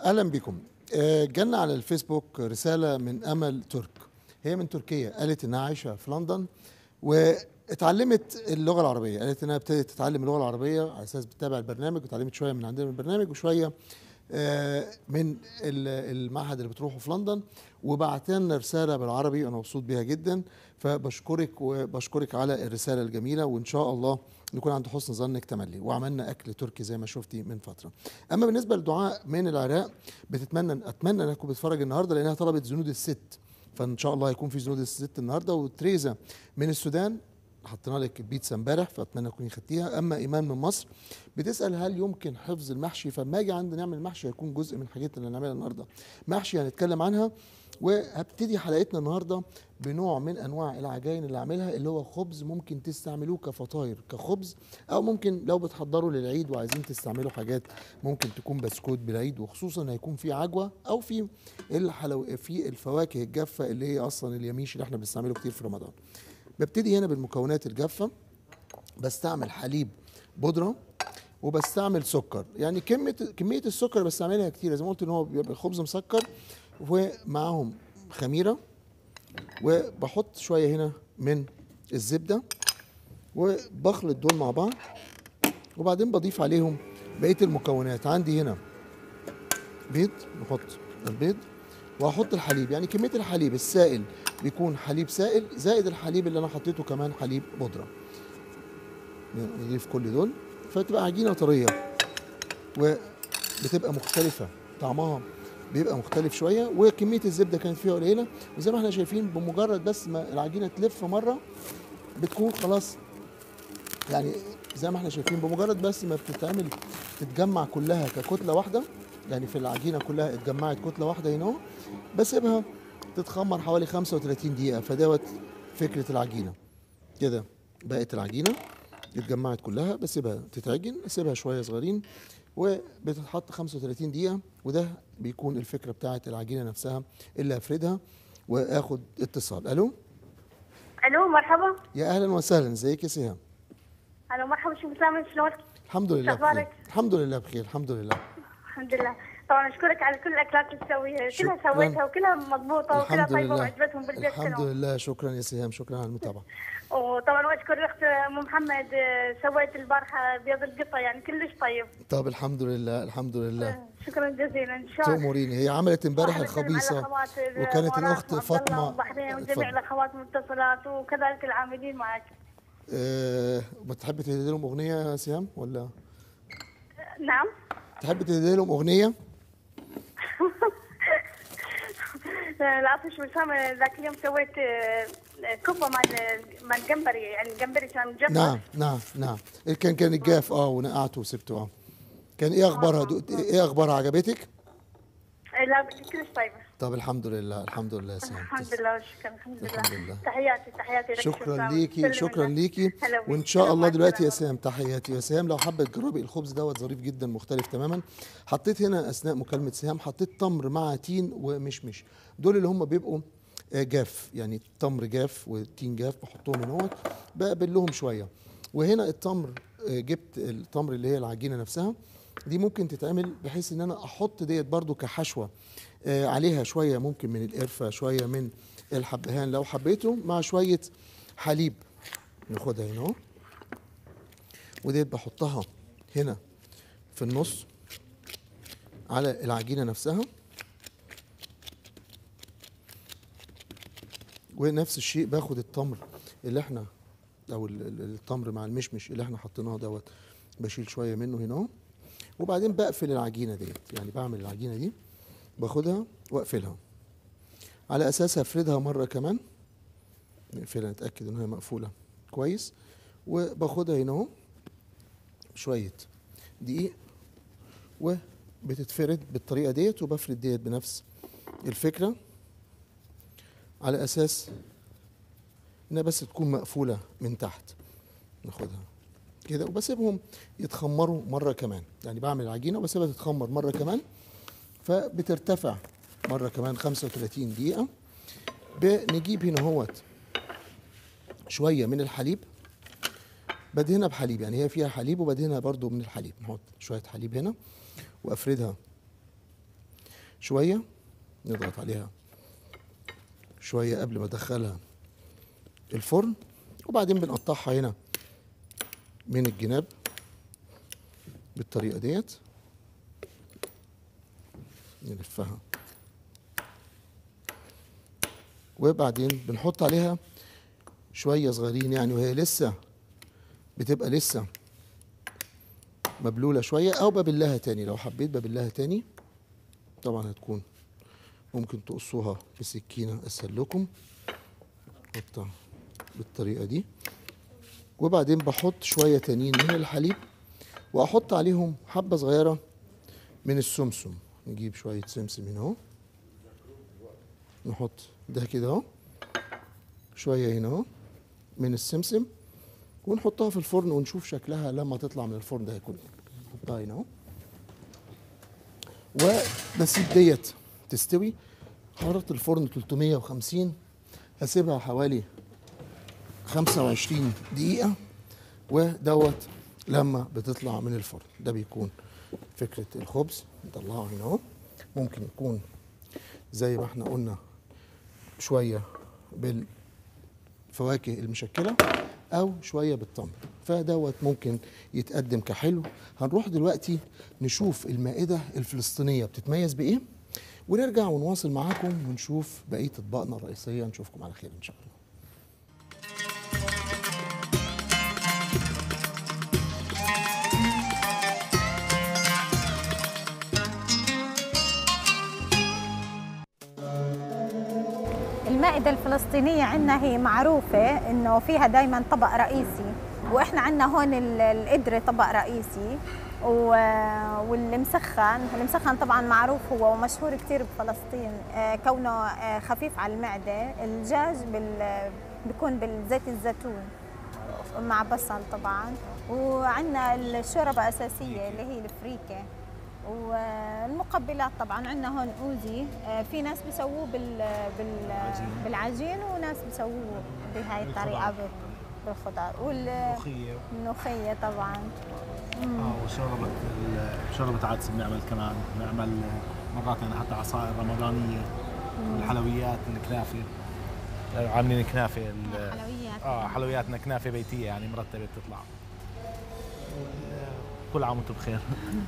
اهلا بكم آه، جالنا على الفيسبوك رساله من امل ترك هي من تركيا قالت انها عايشه في لندن واتعلمت اللغه العربيه قالت انها ابتدت تتعلم اللغه العربيه على اساس بتتابع البرنامج وتعلمت شويه من عندنا من البرنامج وشويه آه، من ال- المعهد اللي بتروحه في لندن وبعت لنا رساله بالعربي انا مبسوط بيها جدا فبشكرك وبشكرك على الرساله الجميله وان شاء الله نكون عند حسن ظنك تملي وعملنا اكل تركي زي ما شفتي من فتره اما بالنسبه لدعاء من العراق بتتمنى اتمنى انها تكون بتتفرج النهارده لانها طلبت زنود الست فان شاء الله هيكون في زنود الست النهارده وتريزا من السودان حطينا لك البيتزا امبارح فاتمنى تكوني خدتيها اما ايمان من مصر بتسال هل يمكن حفظ المحشي فما اجي عند نعمل محشي هيكون جزء من الحاجات اللي هنعملها النهارده محشي هنتكلم عنها وهبتدي حلقتنا النهارده بنوع من انواع العجائن اللي اعملها اللي هو خبز ممكن تستعملوه كفطاير كخبز او ممكن لو بتحضروا للعيد وعايزين تستعملوا حاجات ممكن تكون بسكوت بالعيد وخصوصا هيكون في عجوه او في الحلو في الفواكه الجافه اللي هي اصلا اليميش اللي احنا بنستعمله كتير في رمضان ببتدي هنا بالمكونات الجافه بستعمل حليب بودره وبستعمل سكر يعني كميه كميه السكر اللي بستعملها كتير زي ما قلت ان هو بيبقى الخبز مسكر ومعاهم خميره وبحط شويه هنا من الزبده وبخلط دول مع بعض وبعدين بضيف عليهم بقيه المكونات عندي هنا بيض نحط البيض وهحط الحليب يعني كميه الحليب السائل بيكون حليب سائل زائد الحليب اللي انا حطيته كمان حليب بودره نضيف كل دول فتبقى عجينه طريه وبتبقى مختلفه طعمها بيبقى مختلف شويه وكميه الزبده كانت فيها قليله وزي ما احنا شايفين بمجرد بس ما العجينه تلف مره بتكون خلاص يعني زي ما احنا شايفين بمجرد بس ما بتتعمل تتجمع كلها ككتله واحده يعني في العجينه كلها اتجمعت كتله واحده هنا اهو بسيبها تتخمر حوالي 35 دقيقه فدوت فكره العجينه كده بقت العجينه اتجمعت كلها بسيبها تتعجن اسيبها شويه صغيرين وبتتحط 35 دقيقه وده بيكون الفكره بتاعت العجينه نفسها اللي هفردها واخد اتصال الو الو مرحبا يا اهلا وسهلا ازيك يا سهام الو مرحبا شو مسامر شلونك؟ الحمد لله بخير أخبارك؟ الحمد لله بخير الحمد لله الحمد لله طبعا اشكرك على كل الاكلات اللي تسويها كلها شكراً. سويتها وكلها مضبوطه وكلها الحمد طيبه لله وعجبتهم بالبيت الحمد كلهم لله شكرا يا سهام شكرا على المتابعه وطبعا واشكر الاخت ام محمد آه، سويت البارحه بيض القطه يعني كلش طيب طب الحمد لله الحمد لله شكرا جزيلا ان شاء الله تأمريني هي عملت امبارح واحد يسلم على الخبيصه الأخوات وكانت الإمارات الاخت وعبد الله فاطمه والبحرين وجميع اتفضل. الاخوات المتصلات وكذلك العاملين معك أه بتحب تهدي لهم اغنيه يا سهام ولا نعم تحب تهدي لهم اغنيه العفو شو مسامر ذاك اليوم سويت آه، كبه مال مال جمبري يعني الجمبري كان مجفف نعم نعم نعم كان كان الجاف اه ونقعته وسبته اه كان ايه اخبارها دقت- ايه اخبارها عجبتك لا كلش طيبه طب الحمد لله الحمد لله يا سهام الحمد لله والشكر الحمد لله الحمد لله. تحياتي تحياتي لك شكرا سامر. ليكي سلم شكرا لنا. ليكي هلا بيك. وان شاء سلام الله عليكم. دلوقتي يا سهام تحياتي يا سهام لو حابه تجربي الخبز دوت ظريف جدا مختلف تماما حطيت هنا اثناء مكالمه سهام حطيت تمر مع تين ومشمش دول اللي هم بيبقوا آه، جاف يعني تمر جاف وتين جاف بحطهم هنا اهوت بقبلهم شويه وهنا التمر آه، جبت التمر اللي هي العجينه نفسها دي ممكن تتعمل بحيث ان انا احط ديت برضو كحشوه آه، عليها شويه ممكن من القرفه شويه من الحبهان لو حبيته مع شويه حليب ناخدها هنا اهو وديت بحطها هنا في النص على العجينه نفسها ونفس الشيء باخد التمر اللي احنا او ال- ال- التمر مع المشمش اللي احنا حطيناه دوت بشيل شويه منه هنا اهو وبعدين بقفل العجينه ديت يعني بعمل العجينه دي باخدها واقفلها على اساس هفردها مره كمان نقفلها نتاكد ان هي مقفوله كويس وباخدها هنا اهو شويه دقيق وبتتفرد بالطريقه ديت وبفرد ديت بنفس الفكره على اساس انها بس تكون مقفوله من تحت ناخدها كده وبسيبهم يتخمروا مره كمان يعني بعمل العجينه وبسيبها تتخمر مره كمان فبترتفع مره كمان 35 دقيقه بنجيب هنا اهوت شويه من الحليب بدهنها بحليب يعني هي فيها حليب وبدهنها برضو من الحليب نحط شويه حليب هنا وافردها شويه نضغط عليها شويه قبل ما ادخلها الفرن وبعدين بنقطعها هنا من الجناب بالطريقه ديت نلفها وبعدين بنحط عليها شويه صغيرين يعني وهي لسه بتبقى لسه مبلوله شويه او ببلها تاني لو حبيت ببلها تاني طبعا هتكون ممكن تقصوها بسكينه اسهل لكم حطها بالطريقه دي وبعدين بحط شويه تانيين من الحليب واحط عليهم حبه صغيره من السمسم نجيب شويه سمسم هنا اهو نحط ده كده اهو شويه هنا اهو من السمسم ونحطها في الفرن ونشوف شكلها لما تطلع من الفرن ده هيكون ايه نحطها هنا اهو وبسيب ديت تستوي حرارة الفرن 350 هسيبها حوالي 25 دقيقة ودوت لما بتطلع من الفرن ده بيكون فكرة الخبز نطلعه هنا اهو ممكن يكون زي ما احنا قلنا شوية بالفواكه المشكلة أو شوية بالتمر فدوت ممكن يتقدم كحلو هنروح دلوقتي نشوف المائدة الفلسطينية بتتميز بإيه ونرجع ونواصل معاكم ونشوف بقية أطباقنا الرئيسية نشوفكم على خير إن شاء الله المائدة الفلسطينية عندنا هي معروفة إنه فيها دايما طبق رئيسي وإحنا عندنا هون ال- القدرة طبق رئيسي و- والمسخن المسخن طبعا معروف هو ومشهور كتير بفلسطين آه، كونه آه، خفيف على المعدة الدجاج بال بيكون بالزيت الزيتون مع بصل طبعا وعندنا الشوربة أساسية اللي هي الفريكة والمقبلات طبعا عندنا هون اوزي آه، في ناس بيسووه بال بال بالعجين وناس بيسووه بهاي الطريقه بال- بالخضار ملوخية والملوخيه طبعا اه وشوربة ال- شوربة عدس بنعمل كمان بنعمل مرات يعني حتى عصائر رمضانية والحلويات الكنافة آه، عاملين كنافة ال- حلويات اه حلوياتنا كنافة بيتية يعني مرتبة بتطلع وال- كل عام وانتم بخير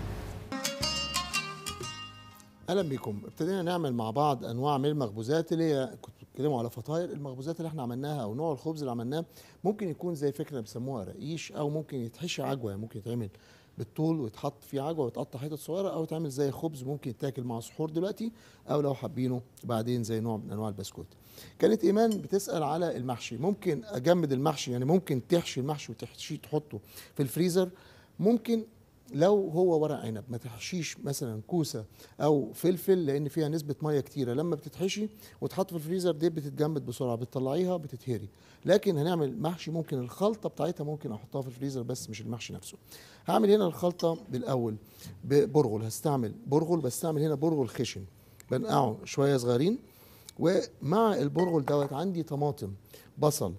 اهلا بكم ابتدينا نعمل مع بعض انواع من المخبوزات اللي هي كنت بتكلموا على فطاير المخبوزات اللي احنا عملناها او نوع الخبز اللي عملناه ممكن يكون زي فكره بيسموها رقيش او ممكن يتحشي عجوه يعني ممكن يتعمل بالطول ويتحط فيه عجوه ويتقطع حتت صغيره او يتعمل زي خبز ممكن يتاكل مع سحور دلوقتي او لو حابينه بعدين زي نوع من انواع البسكوت كانت ايمان بتسال على المحشي ممكن اجمد المحشي يعني ممكن تحشي المحشي وتحشيه تحطه في الفريزر ممكن لو هو ورق عنب ما تحشيش مثلا كوسه او فلفل لان فيها نسبه ميه كتيره لما بتتحشي وتحط في الفريزر دي بتتجمد بسرعه بتطلعيها بتتهري لكن هنعمل محشي ممكن الخلطه بتاعتها ممكن احطها في الفريزر بس مش المحشي نفسه هعمل هنا الخلطه بالاول ببرغل هستعمل برغل بستعمل هنا برغل خشن بنقعه شويه صغيرين ومع البرغل دوت عندي طماطم بصل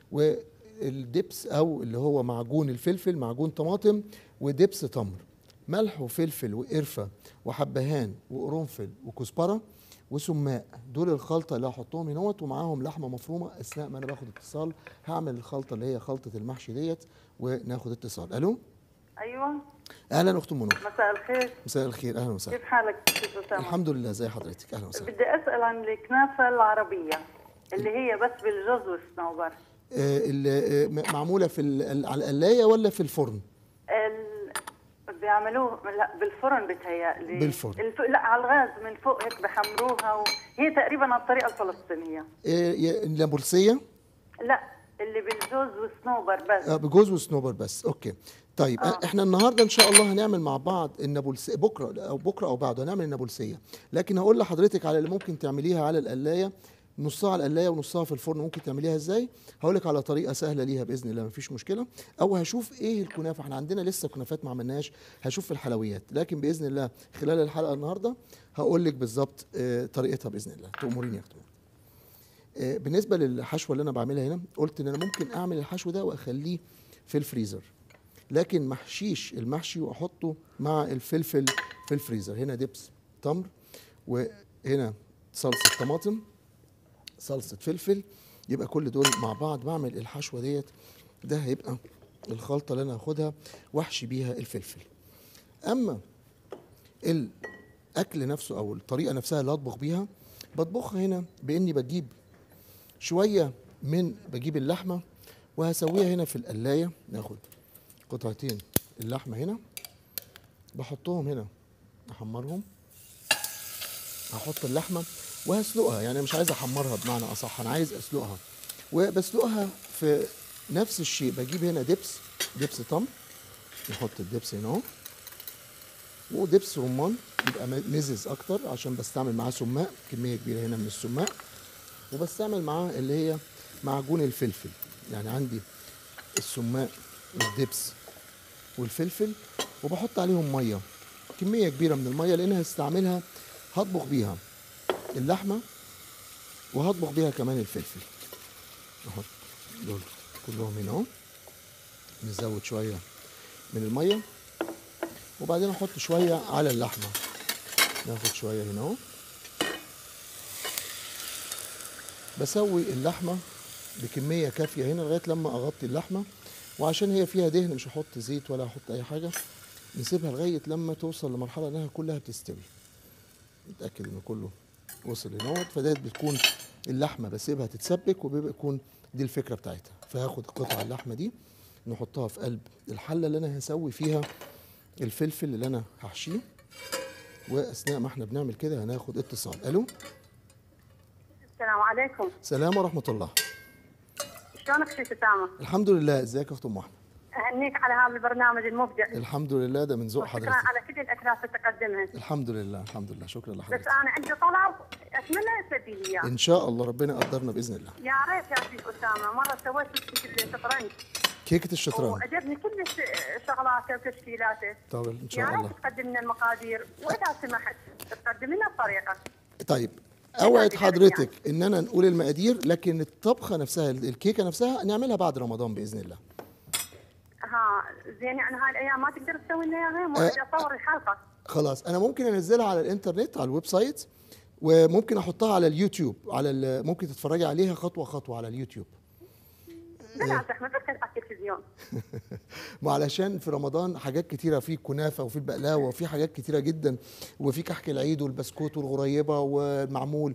والدبس او اللي هو معجون الفلفل معجون طماطم ودبس تمر ملح وفلفل وقرفه وحبهان وقرنفل وكزبره وسماق دول الخلطه اللي هحطهم هنا ومعاهم لحمه مفرومه اثناء ما انا باخد اتصال هعمل الخلطه اللي هي خلطه المحشي ديت وناخد اتصال الو ايوه اهلا اخت منى مساء الخير مساء الخير اهلا وسهلا كيف حالك كيف اسامه الحمد لله زي حضرتك اهلا وسهلا بدي اسال عن الكنافه العربيه اللي هي بس بالجوز والصنوبر آه، اللي آه، م- معموله في ال- ال- على القلايه ولا في الفرن ال... بيعملوه لا بالفرن بتهيألي بالفرن. الف... لا على الغاز من فوق هيك بحمروها وهي تقريبا على الطريقه الفلسطينيه آه، يا- النابلسيه لا اللي بالجوز والصنوبر بس آه، بجوز وسنوبر بس اوكي طيب آه. احنا النهارده ان شاء الله هنعمل مع بعض النابلسيه بكره او بكره او بعده هنعمل النابلسيه لكن هقول لحضرتك على اللي ممكن تعمليها على القلايه نصها على القلايه ونصها في الفرن ممكن تعمليها ازاي هقول لك على طريقه سهله ليها باذن الله مفيش مشكله او هشوف ايه الكنافه احنا عندنا لسه كنافات ما عملناش هشوف في الحلويات لكن باذن الله خلال الحلقه النهارده هقول لك بالظبط آه، طريقتها باذن الله تامريني يا اختي آه، بالنسبه للحشوه اللي انا بعملها هنا قلت ان انا ممكن اعمل الحشو ده واخليه في الفريزر لكن ما احشيش المحشي واحطه مع الفلفل في الفريزر هنا دبس تمر وهنا صلصه طماطم صلصه فلفل يبقى كل دول مع بعض بعمل الحشوه ديت ده هيبقى الخلطه اللي انا هاخدها واحشي بيها الفلفل اما الاكل نفسه او الطريقه نفسها اللي هطبخ بيها بطبخها هنا باني بجيب شويه من بجيب اللحمه وهسويها هنا في القلايه ناخد قطعتين اللحمه هنا بحطهم هنا احمرهم هحط اللحمه وهسلقها يعني مش عايز احمرها بمعنى اصح انا عايز اسلقها وبسلقها في نفس الشيء بجيب هنا دبس دبس تمر نحط الدبس هنا اهو ودبس رمان يبقى مزز اكتر عشان بستعمل معاه سماق كميه كبيره هنا من السماق وبستعمل معاه اللي هي معجون الفلفل يعني عندي السماق والدبس والفلفل وبحط عليهم ميه كميه كبيره من الميه لان هستعملها هطبخ بيها اللحمه وهطبخ بيها كمان الفلفل احط دول كلهم هنا اهو نزود شويه من الميه وبعدين احط شويه على اللحمه ناخد شويه هنا اهو بسوي اللحمه بكميه كافيه هنا لغايه لما اغطي اللحمه وعشان هي فيها دهن مش هحط زيت ولا هحط اي حاجه نسيبها لغايه لما توصل لمرحله انها كلها بتستوي نتاكد ان كله وصل هنا فديت بتكون اللحمه بسيبها تتسبك وبيبقى يكون دي الفكره بتاعتها فهاخد قطع اللحمه دي نحطها في قلب الحله اللي انا هسوي فيها الفلفل اللي انا هحشيه واثناء ما احنا بنعمل كده هناخد اتصال الو السلام عليكم سلام ورحمه الله شلونك شيخ اسامه؟ الحمد لله ازيك يا اخت ام احمد اهنيك على هذا البرنامج المبدع الحمد لله ده من ذوق وشكرا حضرتك على كل الاكلات اللي تقدمها الحمد لله الحمد لله شكرا بس لحضرتك انا عندي طلب اتمنى تسدي لي اياه ان شاء الله ربنا يقدرنا باذن الله يا ريت يا شيخ اسامه مره سويت كيكه الشطرنج كيكه الشطرنج وعجبني كلش شغلاته وتشكيلاته طب ان يا شاء ريت الله تقدم لنا المقادير واذا سمحت تقدم لنا الطريقه طيب اوعد يعني. حضرتك ان انا نقول المقادير لكن الطبخه نفسها الكيكه نفسها نعملها بعد رمضان باذن الله ها زين يعني هاي الايام ما تقدر تسوي لنا اياها مو أه. بدي اصور الحلقه خلاص انا ممكن انزلها على الانترنت على الويب سايت وممكن احطها على اليوتيوب على ال- ممكن تتفرجي عليها خطوه خطوه على اليوتيوب بلاش احمد بس على التلفزيون ما علشان في رمضان حاجات كتيرة في الكنافة وفي البقلاوة وفي حاجات كتيرة جدا وفي كحك العيد والبسكوت والغريبة والمعمول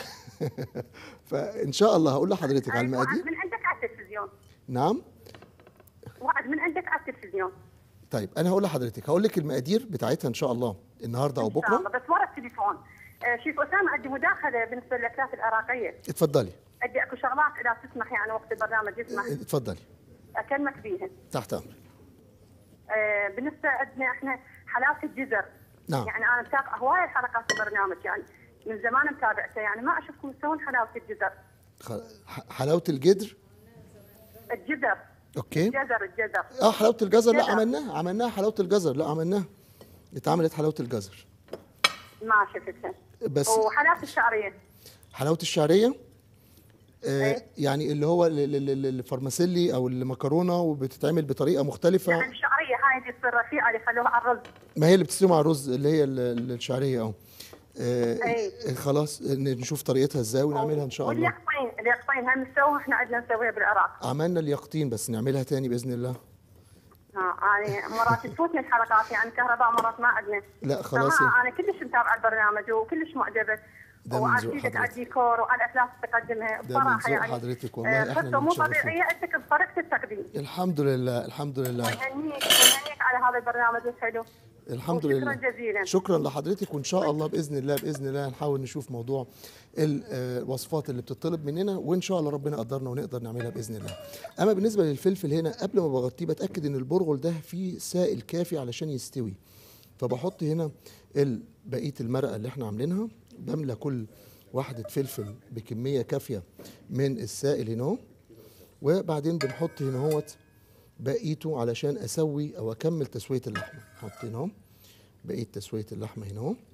فإن شاء الله هقول لحضرتك على أي وعد المقادير من عندك على التلفزيون نعم وعد من عندك على التلفزيون طيب أنا هقول لحضرتك هقول لك المقادير بتاعتها إن شاء الله النهاردة أو ان شاء الله بكرة بس ورا التليفون آه، شيخ اسامه عندي مداخله بالنسبه للاكلات العراقيه اتفضلي عندي اكو شغلات اذا تسمح يعني وقت البرنامج يسمح اتفضلي اكلمك بيها تحت أمرك آه، بالنسبه عندنا احنا حلاوه الجزر نعم. يعني انا متابعه هوايه حلقات البرنامج يعني من زمان متابعته يعني ما اشوفكم تسوون حلاوه الجزر خ- ح- حلاوة الجدر الجزر أوكي الجزر الجزر اه حلاوة الجزر لا الجزر. عملناها عملناها حلاوة الجزر لا عملناها اتعملت حلاوة الجزر ما شفتها بس وحلاوه الشعريه حلاوه الشعريه آه إيه؟ يعني اللي هو ال- ال- ال- الفرماسيلي او المكرونه وبتتعمل بطريقه مختلفه يعني الشعريه هاي اللي تصير رفيعه اللي يخلوها على الرز ما هي اللي بتستوي مع الرز اللي هي ال- ال- الشعريه اه آه، إيه. خلاص ن- نشوف طريقتها ازاي ونعملها ان شاء الله واليقطين اليقطين هم نسووها احنا عندنا نسويها بالعراق عملنا اليقطين بس نعملها تاني باذن الله ها يعني مرات تفوتني الحلقات يعني كهرباء مرات ما عندنا لا خلاص فها انا كلش متابعه البرنامج وكلش معجبه ده من ذوق وعارفينك على حضرتك. الديكور وعلى الاكلات اللي تقدمها ده من بصراحه ذوق يعني حضرتك والله، آه، إحنا قصه مو المتشرفين. طبيعيه عندك بطريقه التقديم الحمد لله الحمد لله ونهنيك ونهنيك على هذا البرنامج الحلو الحمد وشكراً لله جزيلاً. شكرا لحضرتك وان شاء الله باذن الله باذن الله نحاول نشوف موضوع ال- آه، الوصفات اللي بتطلب مننا وان شاء الله ربنا قدرنا ونقدر نعملها باذن الله اما بالنسبه للفلفل هنا قبل ما بغطيه بتاكد ان البرغل ده فيه سائل كافي علشان يستوي فبحط هنا ال- بقيه المرقه اللي احنا عاملينها بملى كل واحده فلفل بكميه كافيه من السائل هنا اهو وبعدين بنحط هنا اهوت بقيته علشان اسوي او اكمل تسويه اللحمه نحط هنا اهو بقيه تسويه اللحمه هنا اهو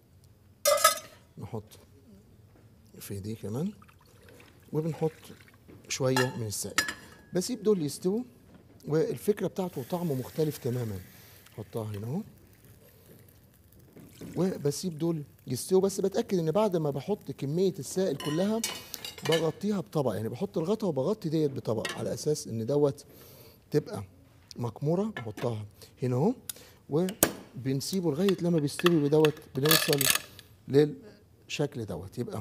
نحط في دي كمان وبنحط شويه من السائل بسيب دول يستووا والفكره بتاعته طعمه مختلف تماما نحطها هنا اهو وبسيب دول يستووا بس بتاكد ان بعد ما بحط كميه السائل كلها بغطيها بطبق يعني بحط الغطا وبغطي ديت بطبق على اساس ان دوت تبقى مكموره بحطها هنا اهو وبنسيبه لغايه لما بيستوي بدوت بنوصل للشكل دوت يبقى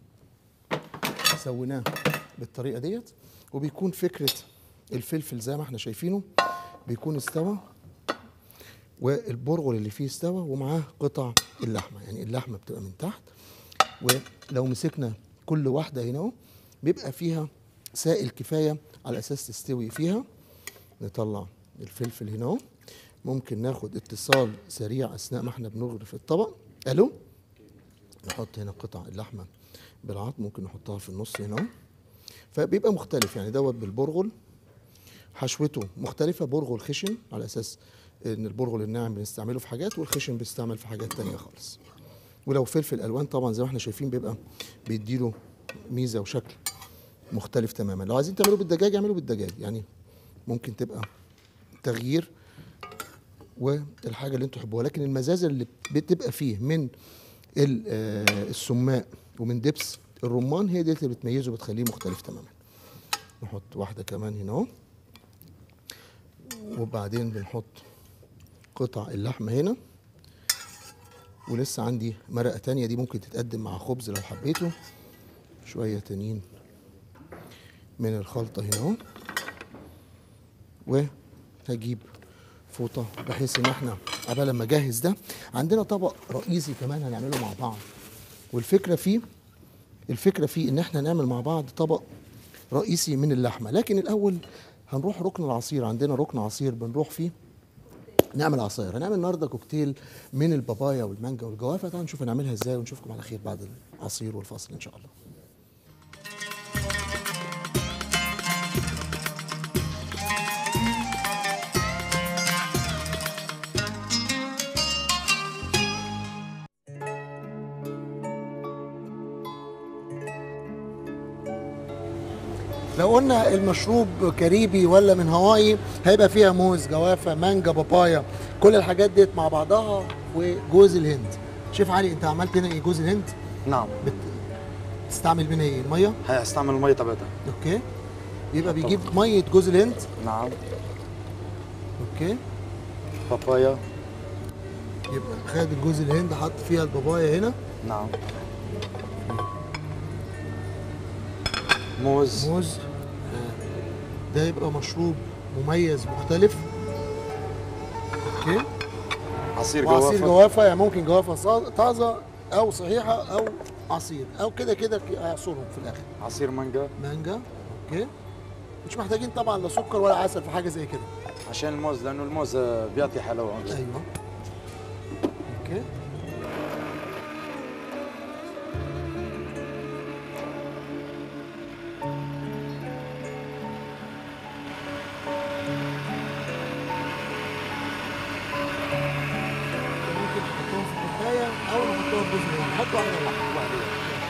سويناه بالطريقه ديت وبيكون فكره الفلفل زي ما احنا شايفينه بيكون استوى والبرغل اللي فيه استوى ومعاه قطع اللحمه يعني اللحمه بتبقى من تحت ولو مسكنا كل واحده هنا اهو بيبقى فيها سائل كفايه على اساس تستوي فيها نطلع الفلفل هنا اهو ممكن ناخد اتصال سريع اثناء ما احنا بنغرف الطبق الو نحط هنا قطع اللحمه بالعظم ممكن نحطها في النص هنا اهو فبيبقى مختلف يعني دوت بالبرغل حشوته مختلفة برغل خشن على أساس إن البرغل الناعم بنستعمله في حاجات والخشن بيستعمل في حاجات تانية خالص ولو فلفل ألوان طبعا زي ما احنا شايفين بيبقى بيديله ميزة وشكل مختلف تماما لو عايزين تعملوه بالدجاج اعملوه بالدجاج يعني ممكن تبقى تغيير والحاجة اللي انتوا تحبوها لكن المزازة اللي بتبقى فيه من ال- آه، السماق ومن دبس الرمان هي دي اللي بتميزه بتخليه مختلف تماما نحط واحدة كمان هنا اهو وبعدين بنحط قطع اللحمة هنا ولسه عندي مرقة تانية دي ممكن تتقدم مع خبز لو حبيته شوية تانيين من الخلطة هنا اهو وهجيب فوطة بحيث ان احنا قبل ما اجهز ده عندنا طبق رئيسي كمان هنعمله مع بعض والفكرة فيه الفكرة فيه ان احنا نعمل مع بعض طبق رئيسي من اللحمة لكن الاول هنروح ركن العصير عندنا ركن عصير بنروح فيه نعمل عصاير هنعمل النهارده كوكتيل من البابايا والمانجا والجوافه تعالوا نشوف هنعملها ازاي ونشوفكم على خير بعد العصير والفصل ان شاء الله لو قلنا المشروب كاريبي ولا من هواي هيبقى فيها موز جوافه مانجا بابايا كل الحاجات ديت مع بعضها وجوز الهند شيف علي انت عملت هنا ايه جوز الهند نعم بت... تستعمل منها ايه الميه هي استعمل المي تبعتها اوكي يبقى بيجيب ميه جوز الهند نعم اوكي بابايا يبقى خد الجوز الهند حط فيها البابايا هنا نعم موز موز آه. ده يبقى مشروب مميز مختلف اوكي عصير وعصير جوافة جوافه يعني ممكن جوافه صا- طازه او صحيحه او عصير او كده كده ك- هيعصرهم في الاخر عصير مانجا مانجا اوكي مش محتاجين طبعا لا سكر ولا عسل في حاجه زي كده عشان الموز لانه الموز آه، بيعطي حلاوه ايوه اوكي ممكن تحطهم في كوبايه او نحطهم في جزء منهم نحط واحده واحده واحده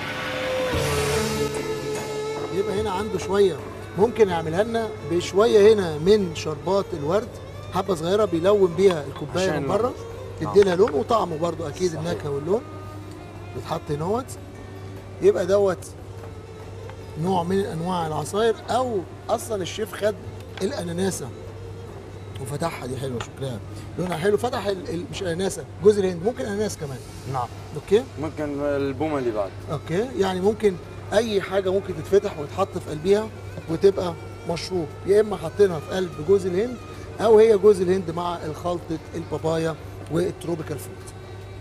يبقى هنا عنده شويه ممكن يعملها لنا بشويه هنا من شربات الورد حبه صغيره بيلون بيها الكوبايه عشان من بره نعم. تدي لها لون وطعمه برضو اكيد النكهه واللون بيتحط هنا يبقى دوت نوع من انواع العصاير او اصلا الشيف خد الاناناسه وفتحها دي حلوه شكلها لونها حلو فتح ال... ال... مش الاناناسه جوز الهند ممكن اناناس كمان نعم اوكي ممكن البومه اللي بعد اوكي يعني ممكن اي حاجه ممكن تتفتح وتتحط في قلبها وتبقى مشروب يا اما حاطينها في قلب جوز الهند او هي جوز الهند مع الخلطه البابايا والتروبيكال فروت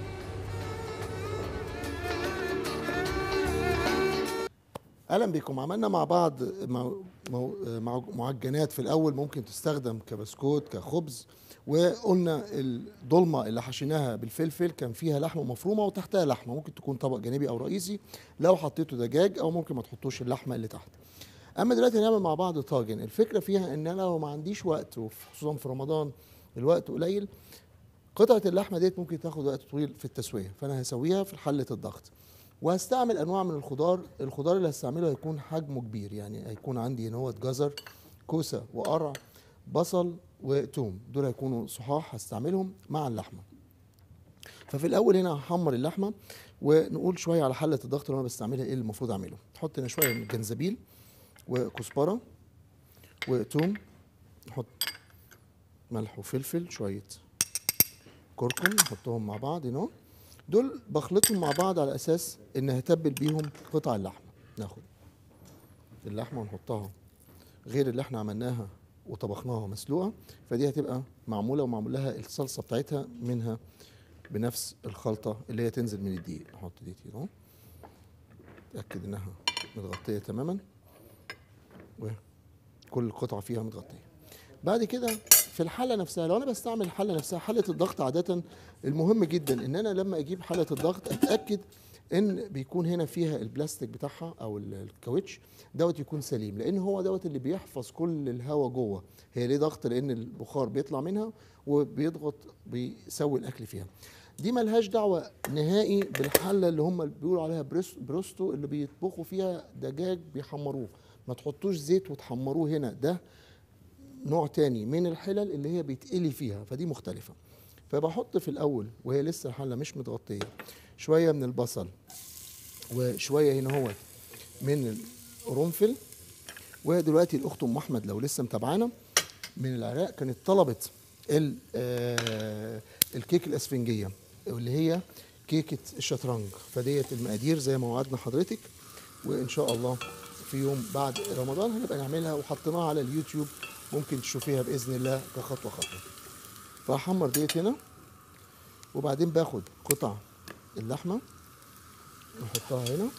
اهلا بكم عملنا مع بعض مو- مو- مع- معجنات في الاول ممكن تستخدم كبسكوت كخبز وقلنا الضلمه اللي حشيناها بالفلفل كان فيها لحمه مفرومه وتحتها لحمه ممكن تكون طبق جانبي او رئيسي لو حطيته دجاج او ممكن ما تحطوش اللحمه اللي تحت اما دلوقتي هنعمل مع بعض طاجن الفكره فيها ان انا لو ما عنديش وقت وخصوصا في رمضان الوقت قليل قطعه اللحمه ديت ممكن تاخد وقت طويل في التسويه فانا هسويها في حله الضغط وهستعمل انواع من الخضار الخضار اللي هستعمله هيكون حجمه كبير يعني هيكون عندي هنا هو جزر كوسه وقرع بصل وتوم دول هيكونوا صحاح هستعملهم مع اللحمه ففي الاول هنا هحمر اللحمه ونقول شويه على حله الضغط اللي انا بستعملها ايه اللي المفروض اعمله نحط هنا شويه من الجنزبيل وكزبره وتوم نحط ملح وفلفل شويه كركم نحطهم مع بعض هنا دول بخلطهم مع بعض على اساس ان هتبل بيهم قطع اللحمه ناخد اللحمه ونحطها غير اللي احنا عملناها وطبخناها مسلوقه فدي هتبقى معموله ومعمول لها الصلصه بتاعتها منها بنفس الخلطه اللي هي تنزل من الدقيق نحط دي كده اهو اتاكد انها متغطيه تماما وكل قطعه فيها متغطيه بعد كده في الحله نفسها لو انا بستعمل الحله نفسها حله الضغط عاده المهم جدا ان انا لما اجيب حله الضغط اتاكد ان بيكون هنا فيها البلاستيك بتاعها او ال- الكاوتش دوت يكون سليم لان هو دوت اللي بيحفظ كل الهواء جوه هي ليه ضغط لان البخار بيطلع منها وبيضغط بيسوي الاكل فيها دي ملهاش دعوه نهائي بالحله اللي هم بيقولوا عليها بريس- بروستو اللي بيطبخوا فيها دجاج بيحمروه ما تحطوش زيت وتحمروه هنا ده نوع تاني من الحلل اللي هي بيتقلي فيها فدي مختلفة فبحط في الأول وهي لسه الحلة مش متغطية شوية من البصل وشوية هنا هو من القرنفل ودلوقتي الأخت أم أحمد لو لسه متابعانا من العراق كانت طلبت ال- آه، الكيك الأسفنجية اللي هي كيكة الشطرنج فديت المقادير زي ما وعدنا حضرتك وإن شاء الله في يوم بعد رمضان هنبقى نعملها وحطيناها على اليوتيوب ممكن تشوفيها باذن الله كخطوه خطوه فهحمر ديت هنا وبعدين باخد قطع اللحمه نحطها هنا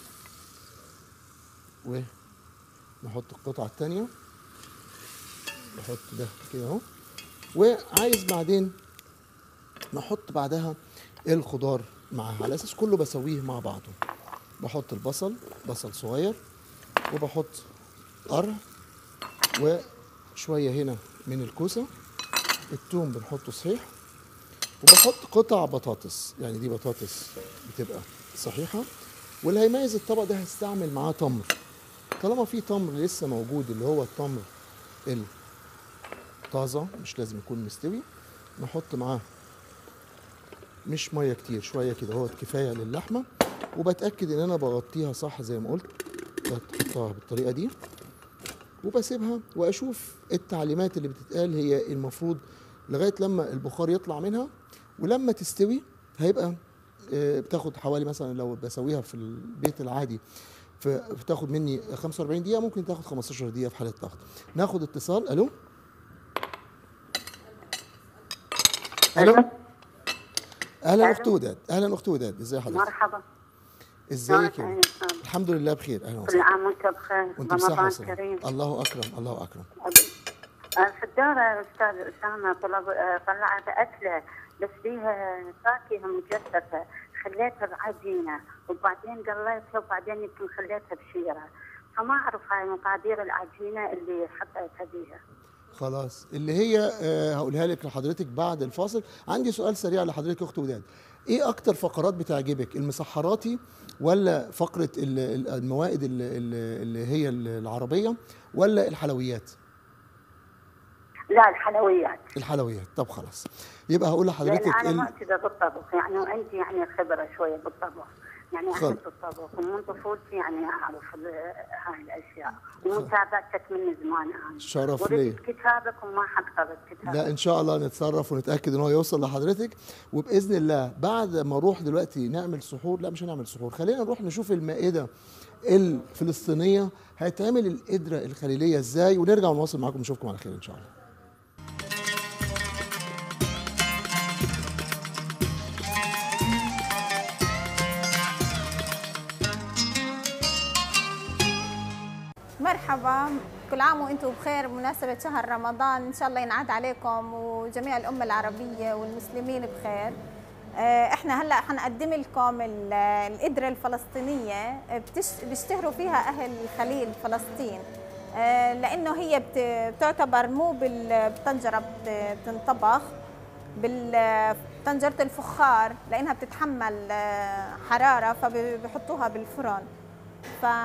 ونحط القطعه الثانيه نحط ده كده اهو وعايز بعدين نحط بعدها الخضار معاها على اساس كله بسويه مع بعضه بحط البصل بصل صغير وبحط قرع وشوية هنا من الكوسة التوم بنحطه صحيح وبحط قطع بطاطس يعني دي بطاطس بتبقى صحيحة واللي هيميز الطبق ده هستعمل معاه تمر طالما في تمر لسه موجود اللي هو التمر الطازة مش لازم يكون مستوي نحط معاه مش ميه كتير شويه كده هو كفايه للحمه وبتاكد ان انا بغطيها صح زي ما قلت بحطها بالطريقه دي وبسيبها واشوف التعليمات اللي بتتقال هي المفروض لغايه لما البخار يطلع منها ولما تستوي هيبقى آه، بتاخد حوالي مثلا لو بسويها في البيت العادي ف- بتاخد مني 45 دقيقه ممكن تاخد 15 دقيقه في حاله ضغط ناخد اتصال الو الو اهلا اخت وداد اهلا اخت وداد ازي حضرتك مرحبا ازيك يا شلونك؟ الحمد لله بخير اهلا كل وسهلا عام وانت بخير وانت بصحه رمضان وسلامه كريم الله اكرم الله اكرم آه، في الدار استاذ اسامه طلب آه، طلعت اكله بس فيها فاكهه مجففه خليتها بعجينه وبعدين قليتها وبعدين يمكن خليتها بشيره فما اعرف هاي مقادير العجينه اللي حطيتها بيها خلاص اللي هي آه، هقولها لك لحضرتك بعد الفاصل عندي سؤال سريع لحضرتك يا اخت وداد ايه اكتر فقرات بتعجبك المسحراتي ولا فقره ال- ال- الموائد ال- ال- اللي هي العربيه ولا الحلويات لا الحلويات الحلويات طب خلاص يبقى هقول لحضرتك لان انا ال- معتده بالطبخ يعني وعندي يعني خبره شويه بالطبخ يعني خل- احب الطبخ ومن طفولتي يعني اعرف ال- هاي الاشياء ومتابعتك من زمان انا شرف وريت ليا. كتابك وما حد قرأ كتابك لا ان شاء الله نتصرف ونتاكد ان هو يوصل لحضرتك وباذن الله بعد ما اروح دلوقتي نعمل سحور لا مش هنعمل سحور خلينا نروح نشوف المائده الفلسطينيه هيتعمل القدره الخليليه ازاي ونرجع ونواصل معاكم نشوفكم على خير ان شاء الله مرحبا كل عام وانتم بخير بمناسبة شهر رمضان ان شاء الله ينعاد عليكم وجميع الأمة العربية والمسلمين بخير آه، احنا هلا حنقدم لكم ال- القدرة الفلسطينية آه، بتش- بيشتهروا فيها أهل الخليل فلسطين آه، لأنه هي بت- بتعتبر مو بال- بطنجرة بت- بتنطبخ بطنجرة الفخار لأنها بتتحمل آه، حرارة فبيحطوها بالفرن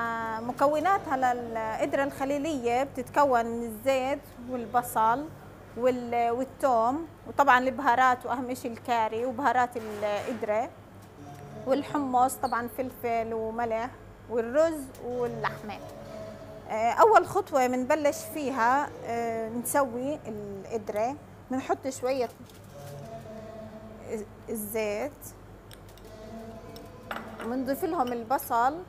فمكوناتها للقدرة الخليلية بتتكون من الزيت والبصل وال- والثوم وطبعا البهارات واهم شيء الكاري وبهارات القدره والحمص طبعا فلفل وملح والرز واللحمه آه، اول خطوه بنبلش فيها آه، نسوي القدره بنحط شويه الزيت وبنضيف لهم البصل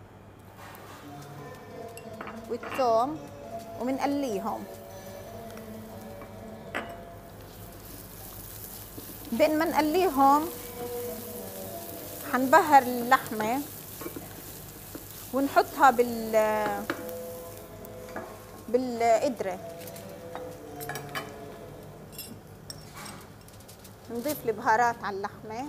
والثوم وبنقليهم بين ما نقليهم حنبهر اللحمه ونحطها بال بالقدره نضيف البهارات على اللحمه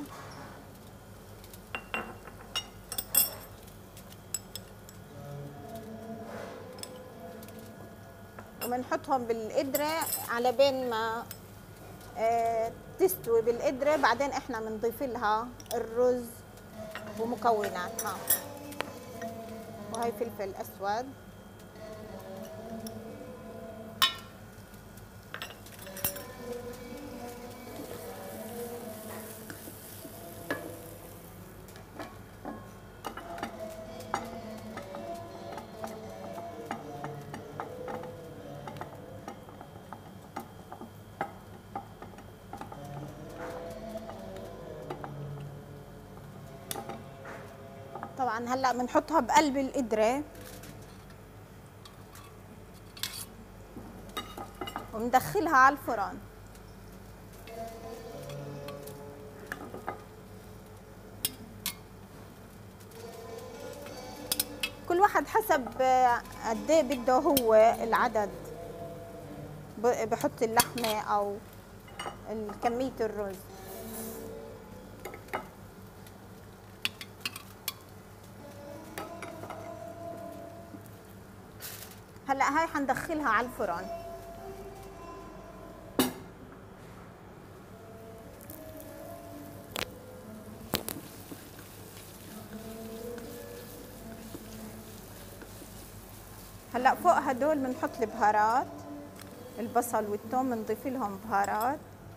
وبنحطهم بالقدره على بين ما آه، تستوي بالقدره بعدين احنا بنضيف لها الرز ومكوناتها وهي فلفل اسود طبعا هلا بنحطها بقلب القدره وندخلها على الفرن كل واحد حسب آه، قد ايه بده هو العدد ب- بحط اللحمه او ال- كميه الرز هلا هاي حندخلها على الفرن هلا فوق هدول بنحط البهارات البصل والثوم بنضيف لهم بهارات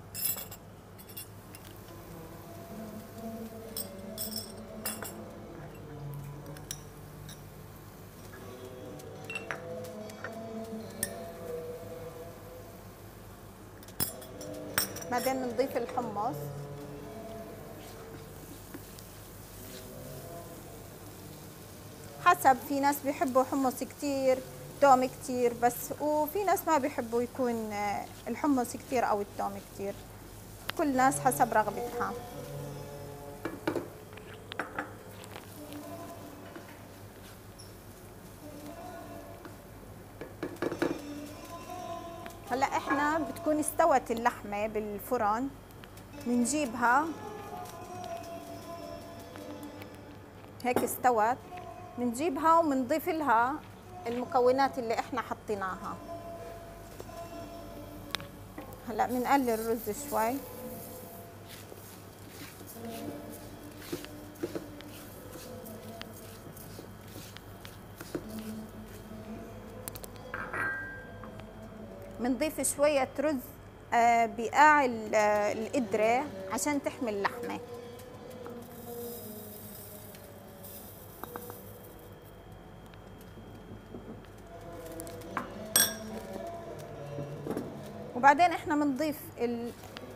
بعدين بنضيف الحمص حسب في ناس بيحبوا حمص كتير توم كتير بس وفي ناس ما بيحبوا يكون آه، الحمص كتير او التوم كتير كل ناس حسب رغبتها هلا احنا بتكون استوت اللحمه بالفرن بنجيبها هيك استوت بنجيبها وبنضيف لها المكونات اللي احنا حطيناها هلا بنقلل الرز شوي بنضيف شوية رز آه، بقاع ال- آه، القدرة عشان تحمي اللحمة وبعدين احنا بنضيف ال...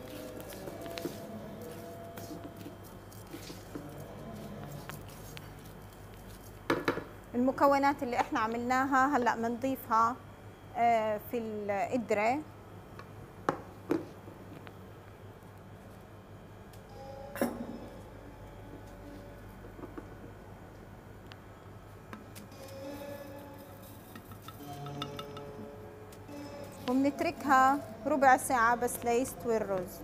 المكونات اللي احنا عملناها هلا بنضيفها آه، في القدرة وبنتركها ربع ساعة بس ليستوي الرز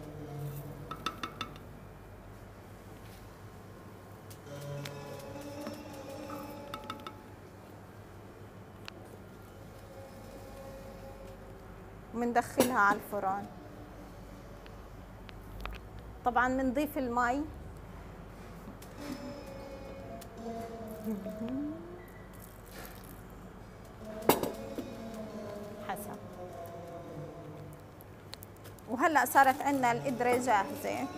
وبندخلها على الفرن طبعا بنضيف المي حسب وهلا صارت عندنا القدره جاهزه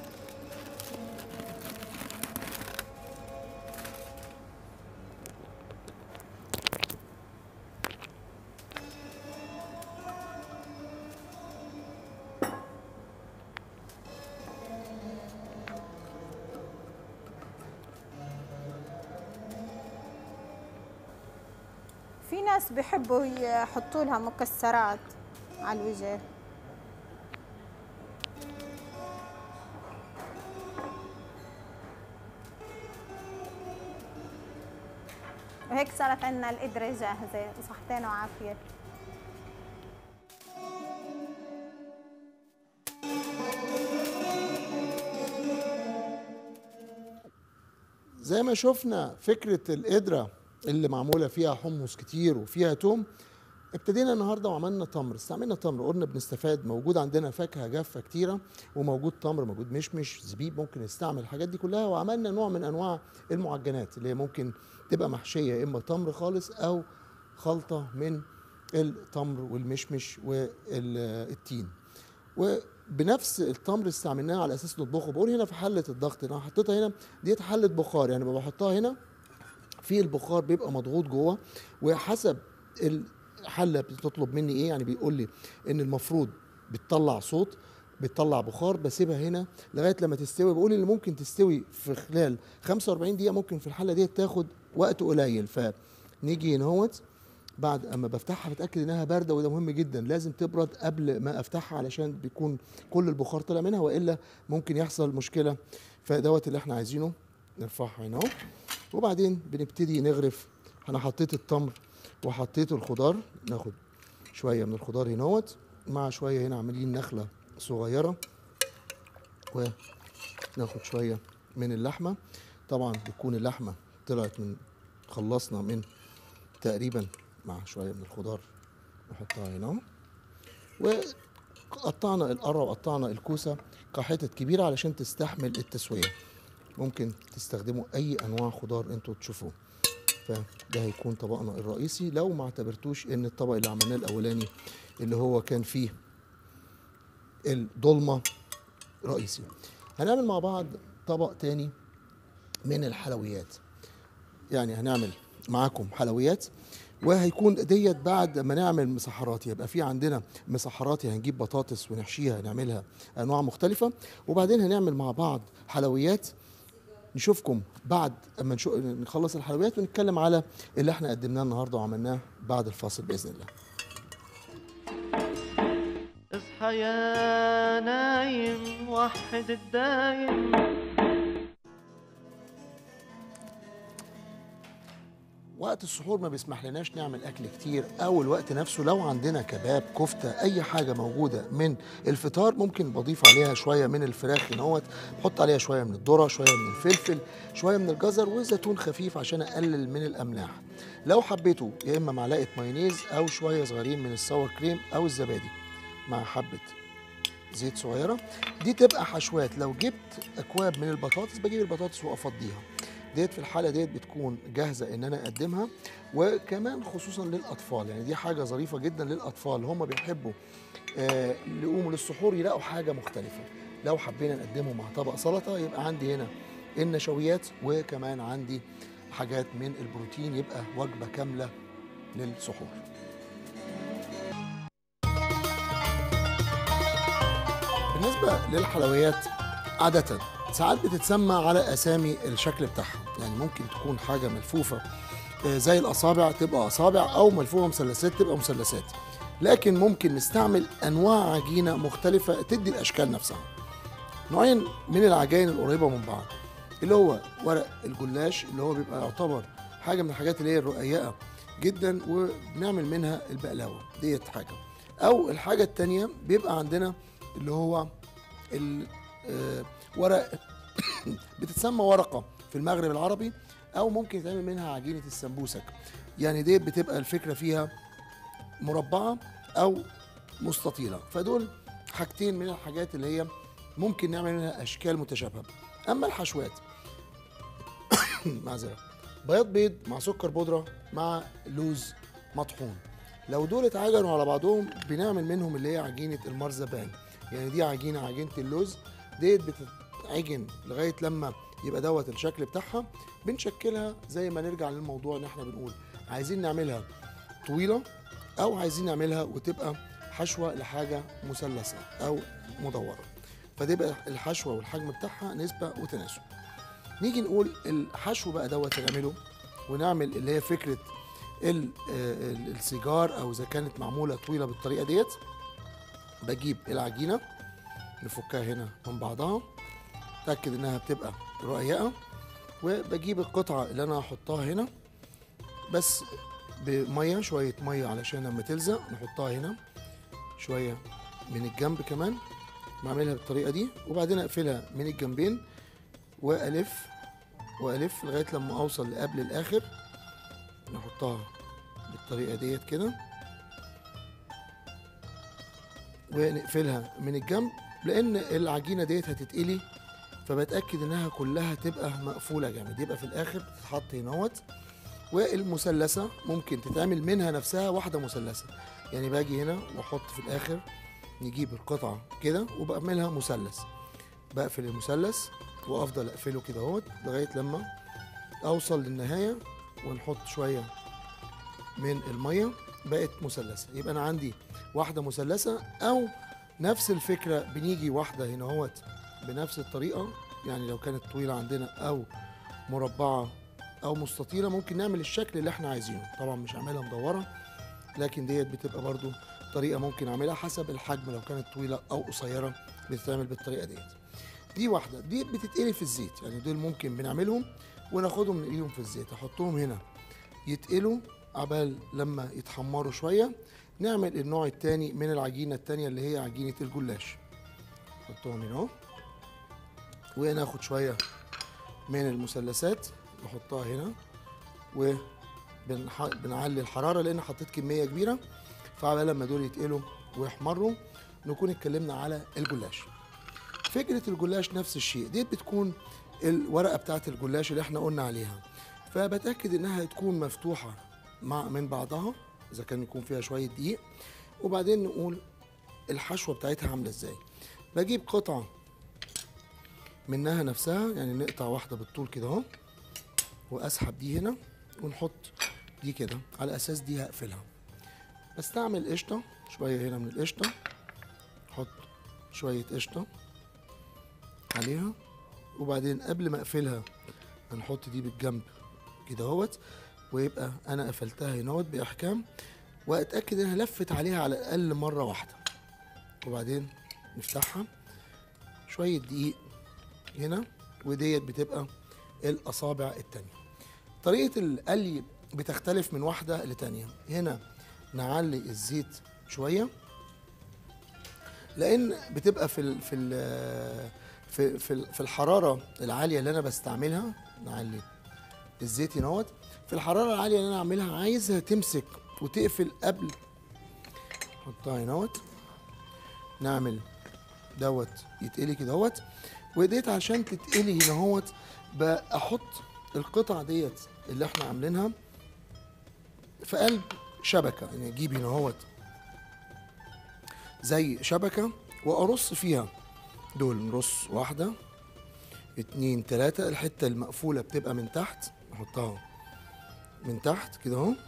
في ناس بيحبوا يحطوا لها مكسرات على الوجه وهيك صارت عندنا القدرة جاهزة وصحتين وعافية زي ما شفنا فكرة القدرة اللي معمولة فيها حمص كتير وفيها توم ابتدينا النهارده وعملنا تمر استعملنا تمر قلنا بنستفاد موجود عندنا فاكهه جافه كتيره وموجود تمر موجود مشمش زبيب ممكن نستعمل الحاجات دي كلها وعملنا نوع من انواع المعجنات اللي هي ممكن تبقى محشيه يا اما تمر خالص او خلطه من التمر والمشمش والتين وبنفس التمر استعملناه على اساس نطبخه بقول هنا في حله الضغط انا حطيتها هنا ديت حله بخار يعني بحطها هنا في البخار بيبقى مضغوط جوه وحسب الحله بتطلب مني ايه يعني بيقول لي ان المفروض بتطلع صوت بتطلع بخار بسيبها هنا لغايه لما تستوي بقول ان ممكن تستوي في خلال 45 دقيقه ممكن في الحله دي تاخد وقت قليل فنيجي هنا اهوت بعد اما بفتحها بتاكد انها بارده وده مهم جدا لازم تبرد قبل ما افتحها علشان بيكون كل البخار طلع منها والا ممكن يحصل مشكله فدوت اللي احنا عايزينه نرفعها هنا اهو وبعدين بنبتدي نغرف انا حطيت التمر وحطيت الخضار ناخد شويه من الخضار هنا اهوت مع شويه هنا عاملين نخله صغيره وناخد شويه من اللحمه طبعا بتكون اللحمه طلعت من خلصنا من تقريبا مع شويه من الخضار نحطها هنا اهو وقطعنا القرة وقطعنا الكوسة كحتت كبيرة علشان تستحمل التسوية ممكن تستخدموا أي أنواع خضار أنتوا تشوفوه فده هيكون طبقنا الرئيسي لو ما اعتبرتوش ان الطبق اللي عملناه الاولاني اللي هو كان فيه الضلمه رئيسي هنعمل مع بعض طبق تاني من الحلويات يعني هنعمل معاكم حلويات وهيكون ديت بعد ما نعمل مسحرات يبقى في عندنا مسحرات هنجيب بطاطس ونحشيها نعملها انواع مختلفه وبعدين هنعمل مع بعض حلويات نشوفكم بعد اما نشو... نخلص الحلويات ونتكلم على اللي احنا قدمناه النهارده وعملناه بعد الفاصل باذن الله اصحى يا نايم وحد الدايم وقت السحور ما بيسمح لناش نعمل اكل كتير او الوقت نفسه لو عندنا كباب كفته اي حاجه موجوده من الفطار ممكن بضيف عليها شويه من الفراخ هنا بحط عليها شويه من الذره شويه من الفلفل شويه من الجزر وزيتون خفيف عشان اقلل من الاملاح لو حبيتوا يا اما معلقه مايونيز او شويه صغيرين من الساور كريم او الزبادي مع حبه زيت صغيره دي تبقى حشوات لو جبت اكواب من البطاطس بجيب البطاطس وافضيها ديت في الحاله ديت بتكون جاهزه ان انا اقدمها وكمان خصوصا للاطفال يعني دي حاجه ظريفه جدا للاطفال هم بيحبوا آه يقوموا للسحور يلاقوا حاجه مختلفه لو حبينا نقدمه مع طبق سلطه يبقى عندي هنا النشويات وكمان عندي حاجات من البروتين يبقى وجبه كامله للسحور بالنسبه للحلويات عاده ساعات بتتسمى على اسامي الشكل بتاعها يعني ممكن تكون حاجه ملفوفه زي الاصابع تبقى اصابع او ملفوفه مثلثات تبقى مثلثات لكن ممكن نستعمل انواع عجينه مختلفه تدي الاشكال نفسها نوعين من العجائن القريبه من بعض اللي هو ورق الجلاش اللي هو بيبقى يعتبر حاجه من الحاجات اللي هي الرقيقه جدا وبنعمل منها البقلاوه ديت حاجه او الحاجه الثانيه بيبقى عندنا اللي هو ورق بتتسمى ورقه في المغرب العربي او ممكن يتعمل منها عجينه السمبوسك يعني دي بتبقى الفكره فيها مربعه او مستطيله فدول حاجتين من الحاجات اللي هي ممكن نعمل منها اشكال متشابهه اما الحشوات معذره بياض بيض مع سكر بودره مع لوز مطحون لو دول اتعجنوا على بعضهم بنعمل منهم اللي هي عجينه المرزبان يعني دي عجينه عجينه اللوز ديت بتتعجن لغايه لما يبقى دوت الشكل بتاعها بنشكلها زي ما نرجع للموضوع اللي احنا بنقول عايزين نعملها طويله او عايزين نعملها وتبقى حشوه لحاجه مثلثه او مدوره فتبقى الحشوه والحجم بتاعها نسبه وتناسب نيجي نقول الحشو بقى دوت نعمله ونعمل اللي هي فكره ال- آه، ال- السيجار او اذا كانت معموله طويله بالطريقه ديت بجيب العجينه نفكها هنا من بعضها اتاكد انها بتبقى رقيقه وبجيب القطعه اللي انا هحطها هنا بس بميه شويه ميه علشان لما تلزق نحطها هنا شويه من الجنب كمان بعملها بالطريقه دي وبعدين اقفلها من الجنبين والف والف لغايه لما اوصل لقبل الاخر نحطها بالطريقه ديت كده ونقفلها من الجنب لان العجينه ديت هتتقلي فبتاكد انها كلها تبقى مقفوله جامد يبقى في الاخر بتتحط هنا اهوت والمثلثه ممكن تتعمل منها نفسها واحده مثلثه يعني باجي هنا واحط في الاخر نجيب القطعه كده وبعملها مثلث بقفل المثلث وافضل اقفله كده اهوت لغايه لما اوصل للنهايه ونحط شويه من الميه بقت مثلثه يبقى انا عندي واحده مثلثه او نفس الفكره بنيجي واحده هنا اهوت بنفس الطريقه يعني لو كانت طويله عندنا او مربعه او مستطيله ممكن نعمل الشكل اللي احنا عايزينه طبعا مش هعملها مدوره لكن ديت بتبقى برضو طريقه ممكن اعملها حسب الحجم لو كانت طويله او قصيره بتتعمل بالطريقه ديت دي واحده دي بتتقلي في الزيت يعني دول ممكن بنعملهم وناخدهم نقليهم في الزيت احطهم هنا يتقلوا عبال لما يتحمروا شويه نعمل النوع التاني من العجينه التانيه اللي هي عجينه الجلاش نحطهم هنا اهو وناخد شويه من المثلثات نحطها هنا وبنعلي الحراره لان حطيت كميه كبيره فعلى لما دول يتقلوا ويحمروا نكون اتكلمنا على الجلاش فكره الجلاش نفس الشيء دي بتكون الورقه بتاعت الجلاش اللي احنا قلنا عليها فبتاكد انها تكون مفتوحه مع من بعضها اذا كان يكون فيها شويه دقيق وبعدين نقول الحشوه بتاعتها عامله ازاي بجيب قطعه منها نفسها يعني نقطع واحده بالطول كده اهو واسحب دي هنا ونحط دي كده على اساس دي هقفلها بستعمل قشطه شويه هنا من القشطه احط شويه قشطه عليها وبعدين قبل ما اقفلها هنحط دي بالجنب كده اهوت ويبقى انا قفلتها هنا اهوت باحكام واتاكد انها لفت عليها على الاقل مره واحده وبعدين نفتحها شويه دقيق هنا وديت بتبقى الاصابع التانية طريقه القلي بتختلف من واحده لتانية هنا نعلي الزيت شويه لان بتبقى في ال في ال في في, ال- في الحراره العاليه اللي انا بستعملها نعلي الزيت هنا في الحراره العاليه اللي انا اعملها عايزها تمسك وتقفل قبل نحطها هنا نعمل دوت يتقلي كده اهوت وديت عشان تتقلي هنا اهوت بحط القطع ديت اللي احنا عاملينها في قلب شبكه يعني اجيب هنا اهوت زي شبكه وارص فيها دول نرص واحده اتنين تلاته الحته المقفوله بتبقى من تحت نحطها من تحت كده اهو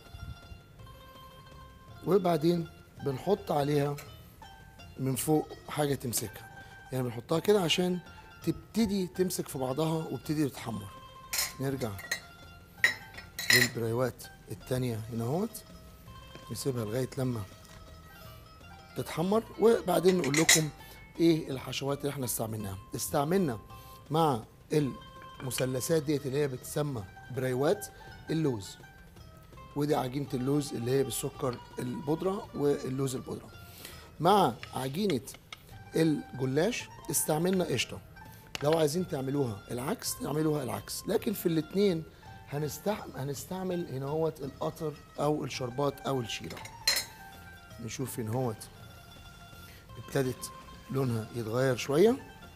وبعدين بنحط عليها من فوق حاجه تمسكها يعني بنحطها كده عشان تبتدي تمسك في بعضها وبتدي تتحمر نرجع للبريوات التانية هنا اهوت نسيبها لغاية لما تتحمر وبعدين نقول لكم ايه الحشوات اللي احنا استعملناها استعملنا مع المثلثات ديت اللي هي بتسمى بريوات اللوز ودي عجينة اللوز اللي هي بالسكر البودرة واللوز البودرة مع عجينة الجلاش استعملنا قشطة لو عايزين تعملوها العكس تعملوها العكس لكن في الاتنين هنستعمل هنستعمل هنا هوت القطر او الشربات او الشيرة نشوف هنا هوت ابتدت لونها يتغير شوية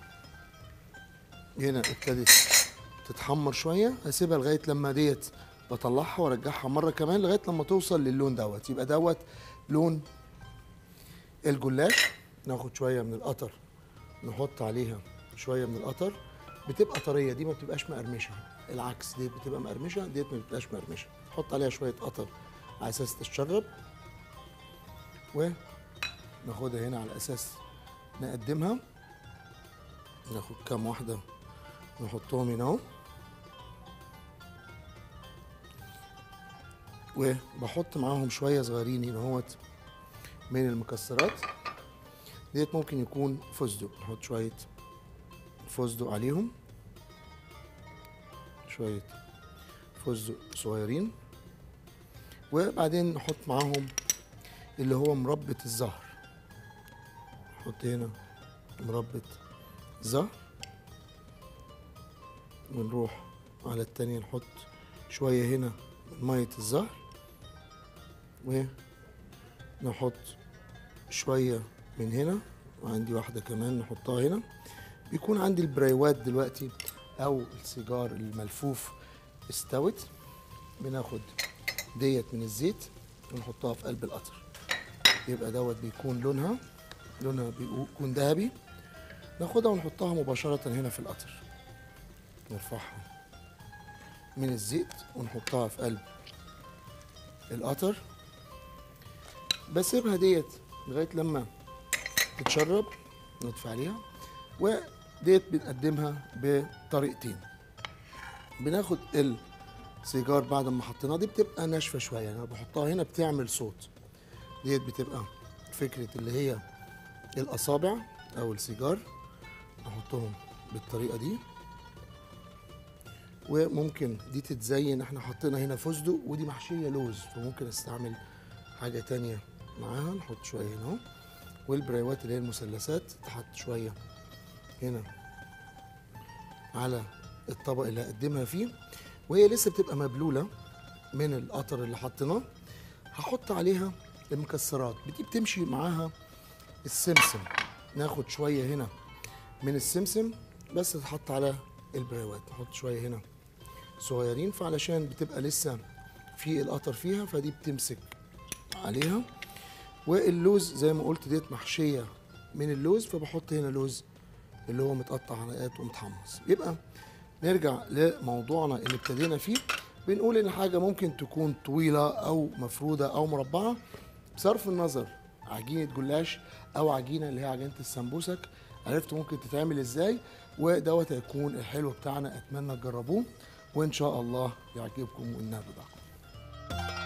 هنا ابتدت تتحمر شوية هسيبها لغاية لما ديت بطلعها وارجعها مرة كمان لغاية لما توصل للون دوت يبقى دوت لون الجلاش ناخد شويه من القطر نحط عليها شويه من القطر بتبقى طريه دي ما بتبقاش مقرمشه العكس دي بتبقى مقرمشه ديت ما بتبقاش مقرمشه نحط عليها شويه قطر على اساس تتشرب وناخدها هنا على اساس نقدمها ناخد كام واحده نحطهم هنا اهو وبحط معاهم شويه صغيرين هنا اهوت من المكسرات ديت ممكن يكون فستق نحط شويه فستق عليهم شويه فستق صغيرين وبعدين نحط معاهم اللي هو مربى الزهر نحط هنا مربى زهر ونروح على التانية نحط شوية هنا من مية الزهر ونحط شوية من هنا وعندي واحدة كمان نحطها هنا بيكون عندي البريوات دلوقتي أو السيجار الملفوف استوت بناخد ديت من الزيت ونحطها في قلب القطر يبقى دوت بيكون لونها لونها بيكون ذهبي ناخدها ونحطها مباشرة هنا في القطر نرفعها من الزيت ونحطها في قلب القطر بسيبها ديت لغاية لما تتشرب نطفي عليها وديت بنقدمها بطريقتين بناخد السيجار بعد ما حطيناها دي بتبقى ناشفة شوية انا بحطها هنا بتعمل صوت ديت بتبقى فكرة اللي هي الأصابع أو السيجار نحطهم بالطريقة دي وممكن دي تتزين احنا حطينا هنا فستق ودي محشية لوز فممكن استعمل حاجة تانية معاها نحط شوية هنا اهو والبريوات اللي هي المثلثات تحط شوية هنا على الطبق اللي هقدمها فيه وهي لسه بتبقى مبلولة من القطر اللي حطيناه هحط عليها المكسرات دي بتمشي معاها السمسم ناخد شوية هنا من السمسم بس تتحط على البريوات نحط شوية هنا صغيرين فعلشان بتبقى لسه في القطر فيها فدي بتمسك عليها واللوز زي ما قلت ديت محشية من اللوز فبحط هنا لوز اللي هو متقطع حلقات ومتحمص يبقى نرجع لموضوعنا اللي ابتدينا فيه بنقول ان حاجه ممكن تكون طويله او مفروده او مربعه بصرف النظر عجينه جلاش او عجينه اللي هي عجينه السمبوسك عرفت ممكن تتعمل ازاي ودوت هيكون الحلو بتاعنا اتمنى تجربوه وان شاء الله يعجبكم وانها بضاعه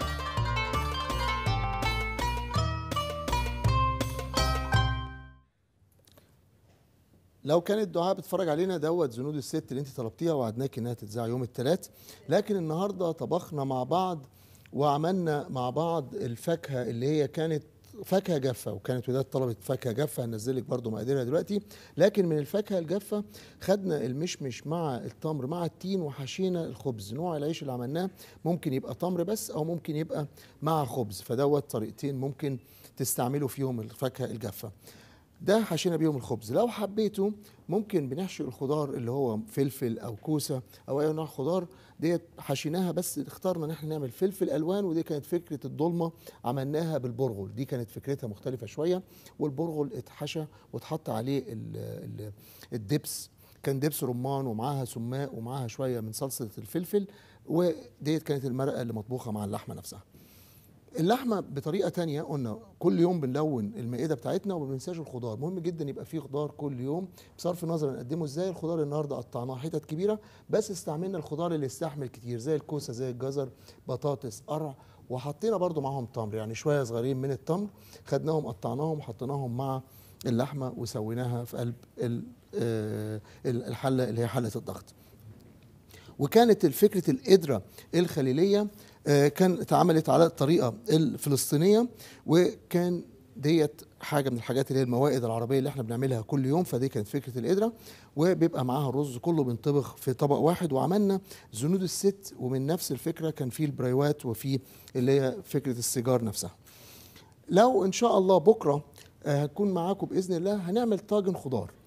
لو كانت دعاء بتتفرج علينا دوت زنود الست اللي انت طلبتيها وعدناك انها تتذاع يوم الثلاث لكن النهارده طبخنا مع بعض وعملنا مع بعض الفاكهه اللي هي كانت فاكهه جافه وكانت وداد طلبت فاكهه جافه هنزل لك برده مقاديرها دلوقتي لكن من الفاكهه الجافه خدنا المشمش مع التمر مع التين وحشينا الخبز نوع العيش اللي عملناه ممكن يبقى تمر بس او ممكن يبقى مع خبز فدوت طريقتين ممكن تستعملوا فيهم الفاكهه الجافه ده حشينا بيهم الخبز لو حبيتوا ممكن بنحشي الخضار اللي هو فلفل او كوسه او اي نوع خضار ديت حشيناها بس اخترنا ان احنا نعمل فلفل الوان ودي كانت فكره الضلمه عملناها بالبرغل دي كانت فكرتها مختلفه شويه والبرغل اتحشى واتحط عليه ال ال الدبس كان دبس رمان ومعاها سماق ومعاها شويه من صلصه الفلفل وديت كانت المرقه اللي مطبوخه مع اللحمه نفسها اللحمه بطريقه تانية قلنا كل يوم بنلون المائده بتاعتنا وما بننساش الخضار مهم جدا يبقى فيه خضار كل يوم بصرف النظر نقدمه ازاي الخضار النهارده قطعناه حتت كبيره بس استعملنا الخضار اللي يستحمل كتير زي الكوسه زي الجزر بطاطس قرع وحطينا برضو معاهم تمر يعني شويه صغيرين من التمر خدناهم قطعناهم وحطيناهم مع اللحمه وسويناها في قلب ال- آه، الحله اللي هي حله الضغط وكانت فكره القدره الخليليه آه، كان اتعملت على الطريقه الفلسطينيه وكان ديت حاجه من الحاجات اللي هي الموائد العربيه اللي احنا بنعملها كل يوم فدي كانت فكره القدره وبيبقى معاها الرز كله بينطبخ في طبق واحد وعملنا زنود الست ومن نفس الفكره كان فيه البريوات وفيه اللي هي فكره السيجار نفسها لو ان شاء الله بكره آه، هكون معاكم باذن الله هنعمل طاجن خضار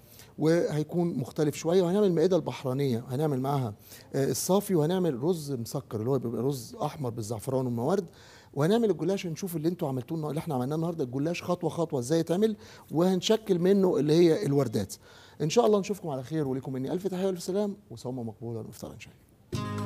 وهيكون مختلف شويه وهنعمل المائده البحرانيه هنعمل معاها آه، الصافي وهنعمل رز مسكر اللي هو بيبقى رز احمر بالزعفران والموارد وهنعمل الجلاش هنشوف اللي انتوا عملتوه النهار- اللي احنا عملناه النهارده الجلاش خطوه خطوه ازاي يتعمل وهنشكل منه اللي هي الوردات ان شاء الله نشوفكم على خير ولكم مني الف تحيه والف سلام وصوم مقبولا وافطارا شهيا